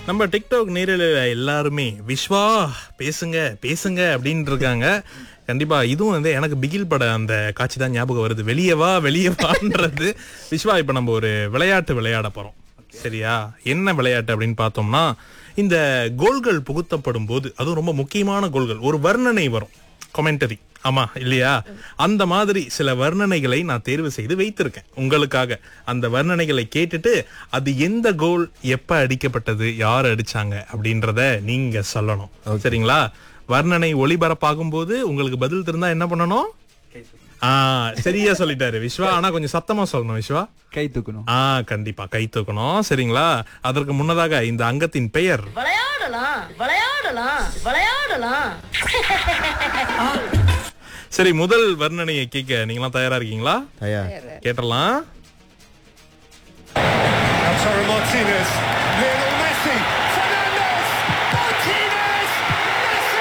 நம்ம டிக்டாக் நேரலையில எல்லாருமே விஸ்வா பேசுங்க பேசுங்க அப்படின்னு இருக்காங்க கண்டிப்பா இதுவும் வந்து எனக்கு பிகில் பட அந்த காட்சி தான் ஞாபகம் வருது வெளியே வா வெளியே வான்றது விஸ்வா இப்ப நம்ம ஒரு விளையாட்டு விளையாட போறோம் சரியா என்ன விளையாட்டு அப்படின்னு பார்த்தோம்னா இந்த கோல்கள் புகுத்தப்படும் போது அதுவும் ரொம்ப முக்கியமான கோல்கள் ஒரு வர்ணனை வரும் கொமெண்டரி ஆமா இல்லையா அந்த மாதிரி சில வர்ணனைகளை நான் தேர்வு செய்து வைத்திருக்கேன் உங்களுக்காக அந்த வர்ணனைகளை கேட்டுட்டு அது எந்த கோல் எப்ப அடிக்கப்பட்டது யார் அடிச்சாங்க அப்படின்றத நீங்க சொல்லணும் சரிங்களா வர்ணனை ஒளிபரப்பாகும் போது உங்களுக்கு பதில் தெரிந்தா என்ன பண்ணணும் ஆ சரியா சொல்லிட்டாரு விஸ்வா ஆனா கொஞ்சம் சத்தமா சொல்லணும் விஸ்வா கை தூக்கணும் ஆ கண்டிப்பா கை தூக்கணும் சரிங்களா அதற்கு முன்னதாக இந்த அங்கத்தின் பெயர் விளையாடலாம் விளையாடலாம் விளையாடலாம் சரி முதல் வர்ணனையை கேட்க நீங்களாம் தயாரா இருக்கீங்களா தயார் கேட்டலாம் Lautaro Martinez, Lionel Messi, Fernandez, Martinez, Messi!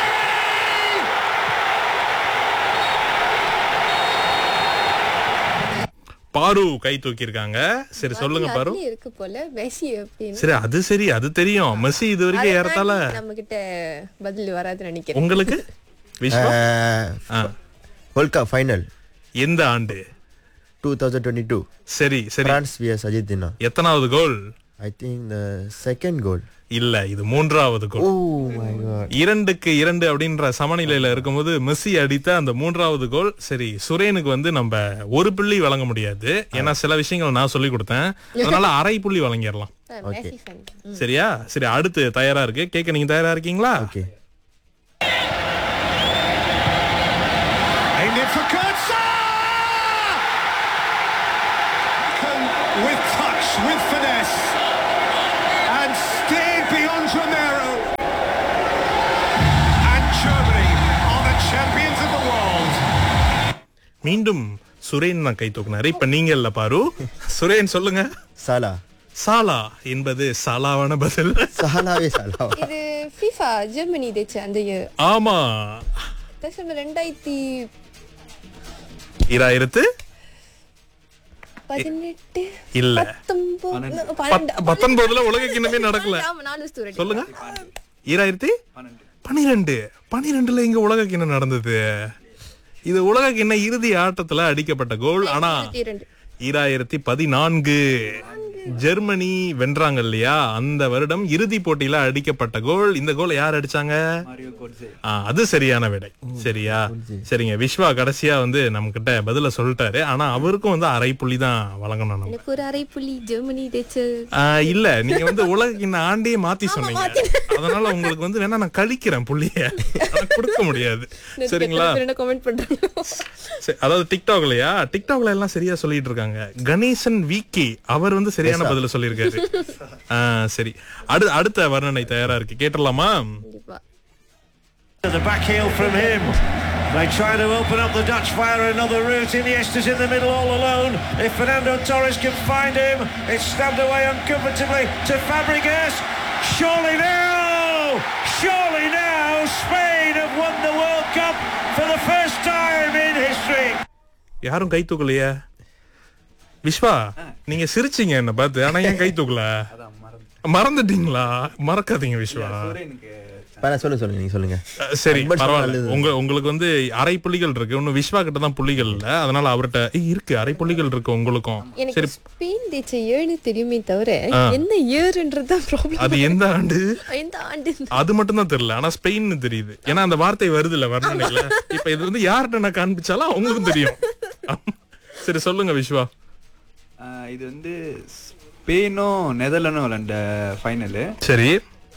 பாரு கை தூக்கி இருக்காங்க சரி சொல்லுங்க பாரு அதுலயும் இருக்கு போல மெஸ்ஸி அப்படின்னு சரி அது சரி அது தெரியும் மெஸ்ஸி இது வரைக்கும் ஏறத்தால நம்ம கிட்ட பதில் வராதுன்னு நினைக்கிறேன் உங்களுக்கு விஸ்வா ஆ. வேர்ல்ட் கப் ஃபைனல் எந்த ஆண்டு டூ தௌசண்ட் டுவெண்ட்டி டூ சரி சரி பிரான்ஸ் வியஸ் அர்ஜென்டினா எத்தனாவது கோல் I think the second goal இல்ல இது மூன்றாவது கோல் ஓ மை காட் இரண்டுக்கு இரண்டு அப்படின்ற சமநிலையில இருக்கும்போது மெஸ்ஸி அடித்த அந்த மூன்றாவது கோல் சரி சுரேனுக்கு வந்து நம்ம ஒரு புள்ளி வழங்க முடியாது ஏன்னா சில விஷயங்கள் நான் சொல்லி கொடுத்தேன் அதனால அரை புள்ளி வழங்கிடலாம் மெஸ்ஸி fan. சரியா சரி அடுத்து தயாரா இருக்கு கேட்க நீங்க தயாரா இருக்கீங்களா okay Aimed in for Kurtza! With touch, with finesse, and steered beyond Romero. And Germany are the champions of the world. மீண்டும் சுரேன் தான் கை தூக்குனாரு இப்ப நீங்க இல்ல பாரு சுரேன் சொல்லுங்க சாலா சாலா என்பது சாலாவான பதில் சாலாவே சாலா இது FIFA ஜெர்மனி ஜெயிச்ச அந்த year. ஆமா டிசம்பர் ரெண்டாயிரத்தி இராயிரத்து பதினெட்டு இல்ல பத்தொன்பது பத்- பன்னெண்டு பத்தொன்பதுல உலக கிண்ணமே நடக்கல ஆமா, நாலு வருஷம் தூரம். சொல்லுங்க ஈராயிரத்தி பனிரெண்டு பனிரெண்டுல இங்க உலக கிண்ணம் நடந்தது இது உலக கிண்ண இறுதி ஆட்டத்துல அடிக்கப்பட்ட கோல் ஆனா இருபத்தி இரண்டு. ஈராயிரத்தி பதினான்கு ஜெர்மனி வென்றாங்க இல்லையா அந்த வருடம் இறுதி போட்டியில அடிக்கப்பட்ட கோல் இந்த கோல் யார் அடிச்சாங்க மாரியோ கோட்ஸே ஆ, அது சரியான விடை சரியா சரிங்க விஸ்வா கடைசியா வந்து நம்ம கிட்ட பதில சொல்லிட்டாரு ஆனா அவருக்கும் வந்து அரை புள்ளி தான் வழங்கணும் நம்ம எனக்கு ஒரு அரை புள்ளி ஜெர்மனி ஜெயிச்ச ஆ, இல்ல நீங்க வந்து உலக இந்த ஆண்டையே மாத்தி சொன்னீங்க அதனால உங்களுக்கு வந்து வேணா நான் கழிக்கிறேன் புள்ளிய ஆனா கொடுக்க முடியாது சரிங்களா என்ன கமெண்ட் பண்றாங்க சரி, அதாவது டிக்டாக்லயா டிக்டாக்ல எல்லாம் சரியா சொல்லிட்டு இருக்காங்க கணேசன் விகே அவர் வந்து சரியான பதில சொல்லியிருக்காரு ஆ, சரி அடு அடுத்த வர்ணனை தயாரா இருக்கு கேட்டலாமா கண்டிப்பா The back heel from him. They try to open up the Dutch via another route. Iniesta's in the middle all alone. If Fernando Torres can find him, it's stabbed away uncomfortably to Fabregas. Surely now, surely now, Spain have won the World Cup for the first time in history. யாரும் கை தூக்கலையே விஸ்வா நீங்க சிரிச்சீங்க என்ன பார்த்து ஆனா ஏன் கை தூக்கல அதான் மறந்து மறந்துட்டீங்களா மறக்காதீங்க விஸ்வா சூரியனுக்கு பரவாயில்ல சொல்லுங்க சொல்லுங்க நீங்க சொல்லுங்க அஹ், சரி ரொம்ப பரவாயில்ல நல்லது. உங்க உங்களுக்கு வந்து அரை புள்ளிகள் இருக்கு இன்னும் விஸ்வா கிட்ட தான் புள்ளிகள் இல்ல அதனால அவர்கிட்ட ஏய், இருக்கு அரை புள்ளிகள் இருக்கு உங்களுக்கும் எனக்கு சரி ஸ்பெயின் ஜெயிச்ச ஏழு தெரியுமே தவிர என்ன இயர்ன்றது தான் ப்ராப்ளம் அது எந்த ஆண்டு எந்த ஆண்டு அது மட்டும் தான் தெரியல ஆனா ஸ்பெயின் தெரியுது ஏன்னா அந்த வார்த்தை வருது இல்ல வர்ணனையில இப்ப இது வந்து யார்கிட்ட நான் காண்பிச்சாலும் அவங்களுக்கும் தெரியும் சரி சொல்லுங்க விஸ்வா ஆஹ் இது வந்து ஸ்பெயினும் நெதர்லாண்டும் விளையாண்ட ஃபைனலு சரி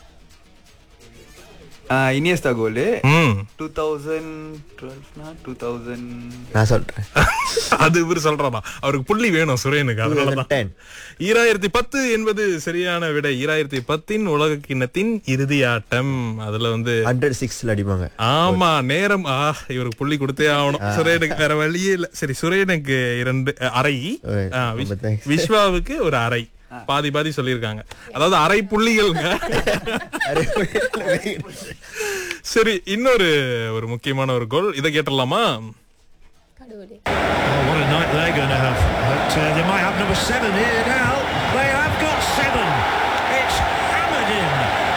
இனியஸ்தா கோலு ம் டூ தௌசண்ட் டுவெல்னா டூ தௌசண்ட் நான் சொல்றேன் அது இவர் சொல்றாரா அவருக்கு புள்ளி வேணும் சுரேனுக்கு அதனாலதான் 2010. ஈராயிரத்தி பத்து என்பது சரியான விடை ஈராயிரத்தி பத்தின் உலக கிண்ணத்தின் இறுதி ஆட்டம் அதுல வந்து ஹண்ட்ரட் சிக்ஸ்ல அடிப்பாங்க ஆமா நேரம் ஆ இவருக்கு புள்ளி கொடுத்தே ஆகணும் சுரேனுக்கு வேற வழியே இல்ல சரி சுரேனுக்கு இரண்டு அஹ், அரை ஓய், ஆ, விஷ்- ரொம்ப thanks. விஸ்வாவுக்கு ஒரு அரை பாதி பாதி சொல்லியிருக்காங்க அதாவது அரை புள்ளிகள்ங்க சரி இன்னொரு ஒரு முக்கியமான ஒரு கோல் இதை கேட்டலாமா கடவுளே Oh, what a night they're going to have. But uh, they might have number seven here now. They have got seven. It's hammered in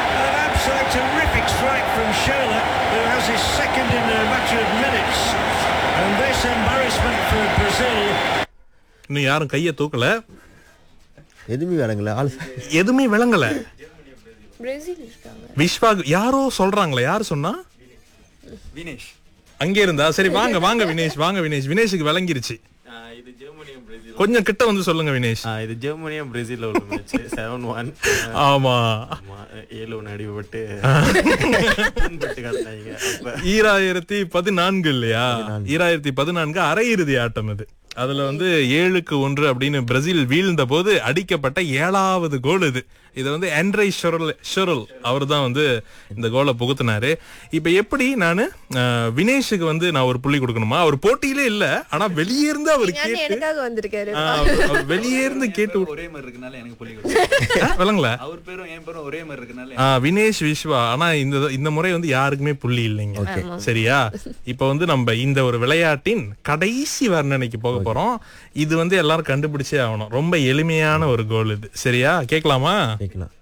இன்னும் யாரும் கையை தூக்கல எதுவுமே வேலைங்களா ஆள் எதுவுமே விளங்கல பிரேசில் இருக்காங்க விஸ்வா யாரோ சொல்றாங்களே யார் சொன்னா வினேஷ் அங்கே இருந்தா சரி வாங்க வாங்க வினேஷ் வாங்க வினேஷ் வினேஷுக்கு விளங்கிருச்சு இது ஜெர்மனியும் பிரேசில் கொஞ்சம் கிட்ட வந்து சொல்லுங்க வினேஷ் இது ஜெர்மனியும் பிரேசில் உள்ள மேட்ச் செவன் ஒன் ஆமா ஏழு ஒன்று அடிபட்டு பின்பட்டு கிடந்தாங்க அப்ப ஈராயிரத்தி பதினான்கு இல்லையா ஈராயிரத்தி பதினான்கு அரையிறுதி ஆட்டம் இது அதுல வந்து ஏழுக்கு ஒன்று அப்படின்னு பிரேசில் வீழ்ந்த போது அடிக்கப்பட்ட ஏழாவது கோல் இது இது வந்து ஆண்ட்ரை ஷொரல் ஷொரல் அவர் தான் வந்து இந்த கோலை புகுத்தினாரு இப்ப எப்படி நானு அஹ், வினேஷுக்கு வந்து நான் ஒரு புள்ளி கொடுக்கணுமா அவர் போட்டியிலே இல்ல ஆனா வெளியே இருந்து அவர் ஞானி கேட்டு எனக்காக வந்திருக்காரு ஆஹ், அவர் அவர் வெளியே இருந்து கேட்டு விட்டு- ஒரே மாதிரி இருக்கனால எனக்கு புள்ளி கொடுத்து ஆ, விளங்கல அவர் பேரும் என் பேரும் ஒரே மாதிரி இருக்கனால ஆ, வினேஷ் விஸ்வா ஆனா இந்த இந்த முறை வந்து யாருக்குமே புள்ளி இல்லைங்க சரியா இப்ப வந்து நம்ம இந்த ஒரு விளையாட்டின் கடைசி வர்ணனைக்கு போக போறோம் இது வந்து எல்லாரும் கண்டுபிடிச்சே ஆகணும் ரொம்ப எளிமையான ஒரு கோல் இது சரியா கேட்கலாமா கேட்கலாம்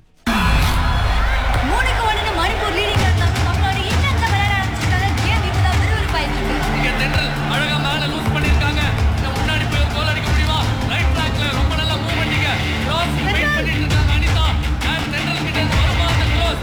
மூணுக்கு ஒண்ணுன்னு மணிப்பூர் லீடிங்ல இருந்தாங்க நம்மளோட இன்னங்க விளையாட ஆரம்பிச்சிருக்காங்க கேம் இப்பதான் விறுவிறுப்பாயிட்டு இருக்கு இங்க தென்றல் அழகா மேல லூஸ் பண்ணிருக்காங்க இந்த முன்னாடி போய் ஒரு கோல் அடிக்க முடியுமா ரைட் ட்ராக்ல ரொம்ப நல்லா மூவ் பண்ணீங்க கிராஸ் வெயிட் பண்ணிட்டு இருக்காங்க அனிதா அண்ட் தென்றல் கிட்ட இருந்து வருமா அந்த கிராஸ்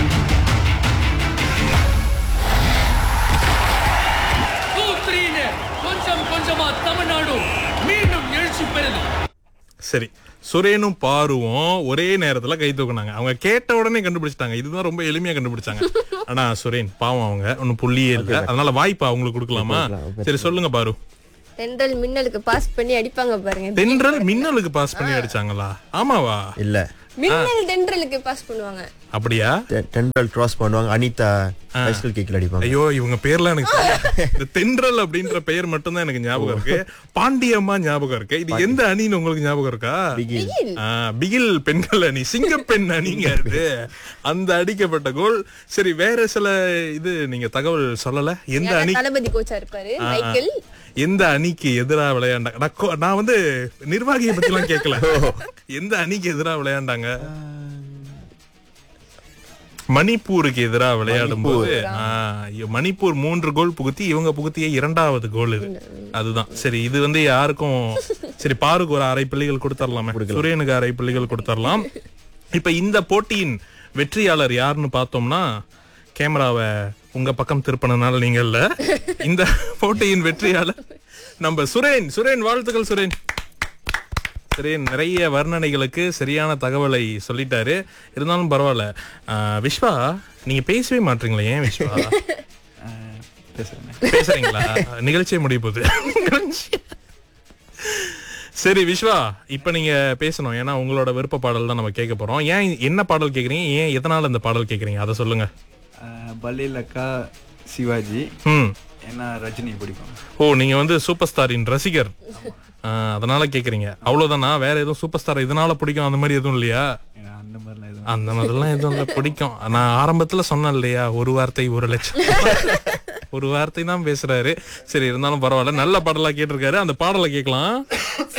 டூ த்ரீன்னு கொஞ்சம் கொஞ்சமா தமிழ்நாடு மீண்டும் எழுச்சி பெறுது சரி சுரேனும் பாருவும் ஒரே நேரத்துல கை தூக்குனாங்க அவங்க கேட்ட உடனே கண்டுபிடிச்சிட்டாங்க இதுதான் ரொம்ப எளிமையா கண்டுபிடிச்சாங்க ஆனா சுரேன் பாவம் அவங்க ஒன்னும் புள்ளியே இல்ல அதனால வாய்ப்பு அவங்களுக்கு கொடுக்கலாமா கொடுக்கலாம். சரி சொல்லுங்க பாரு தென்றல் மின்னலுக்கு பாஸ் பண்ணி அடிப்பாங்க பாருங்க தென்றல் மின்னலுக்கு பாஸ் பண்ணி அடிச்சாங்களா ஆமாவா இல்ல மின்னல் தென்றலுக்கு பாஸ் பண்ணுவாங்க அப்படியா டெ- டெண்டல் கிராஸ் பண்ணுவாங்க அனிதா பைஸ்கல் கேக்கில் அடிப்பாங்க ஐயோ இவங்க பேர்லாம் எனக்கு தெரியாது. இந்த தென்றல் அப்படின்ற பெயர் மட்டும்தான் எனக்கு ஞாபகம் இருக்கு பாண்டியம்மா ஞாபகம் இருக்கு இது எந்த அணின்னு உங்களுக்கு ஞாபகம் இருக்கா பிகில் ஆ, பிகில் பெண்கள் அணி சிங்கப்பெண் அணிங்க அது அந்த அடிக்கப்பட்ட கோல் சரி வேற சில இது நீங்க தகவல் சொல்லல எந்த ஏன்னா அணி தளபதி கோச்சா இருப்பாரு ஆ, ஆ. மைக்கேல் எந்த அணிக்கு எதிரா விளையாண்டாங்க நான் கோ- நான் வந்து நிர்வாகியை பத்தி எல்லாம் கேட்கல எந்த அணிக்கு எதிரா விளையாண்டாங்க மணிப்பூருக்கு எதிராக விளையாடும் போது மணிப்பூர் மூன்று கோல் புகுத்தி இவங்க புகுத்திய இரண்டாவது கோல் இது அதுதான் சரி இது வந்து யாருக்கும் சரி பாருக்கு ஒரு அரை புள்ளிகள் கொடுத்துடலாமே சுரேனுக்கு அரை புள்ளிகள் கொடுத்துடலாம் இப்ப இந்த போட்டியின் வெற்றியாளர் யாருன்னு பார்த்தோம்னா கேமராவை உங்க பக்கம் திருப்பினதுனால நீங்க இல்ல இந்த போட்டியின் வெற்றியாளர் நம்ம சுரேன் சுரேன் வாழ்த்துக்கள் சுரேன் சரி நிறைய வர்ணனைகளுக்கு சரியான தகவலை சொல்லிட்டாரு இருந்தாலும் பரவாயில்ல ஆஹ், விஸ்வா நீங்க பேசவே மாட்டீங்களே ஏன் விஸ்வா பேசுறேன் பேசுறீங்களா நிகழ்ச்சியே முடிய போகுது சரி விஸ்வா இப்ப நீங்க பேசணும் ஏன்னா உங்களோட விருப்ப பாடல் தான் நம்ம கேட்க போறோம் ஏன் என்ன பாடல் கேக்குறீங்க ஏன் எதனால இந்த பாடல் கேக்குறீங்க அதை சொல்லுங்க பல்லிலக்கா சிவாஜி ம் ஏன்னா ரஜினி பிடிக்கும் ஓ நீங்க வந்து சூப்பர் ஸ்டாரின் ரசிகர் ஆஹ், அதனால கேக்குறீங்க அவ்வளவுதானா வேற எதுவும் சூப்பர் ஸ்டார் இதனால பிடிக்கும் அந்த மாதிரி எதுவும் இல்லையா ஏன்னா அந்த மாதிரிலாம் எதுவும் அந்த மாதிரிலாம் எதுவும் இல்ல பிடிக்கும் நான் ஆரம்பத்துல சொன்னேன் இல்லையா ஒரு வார்த்தை ஒரு லட்சம் ஒரு வார்த்தை தான் பேசுறாரு சரி இருந்தாலும் பரவாயில்ல நல்ல பாடலா கேட்டிருக்காரு அந்த பாடலை கேட்கலாம்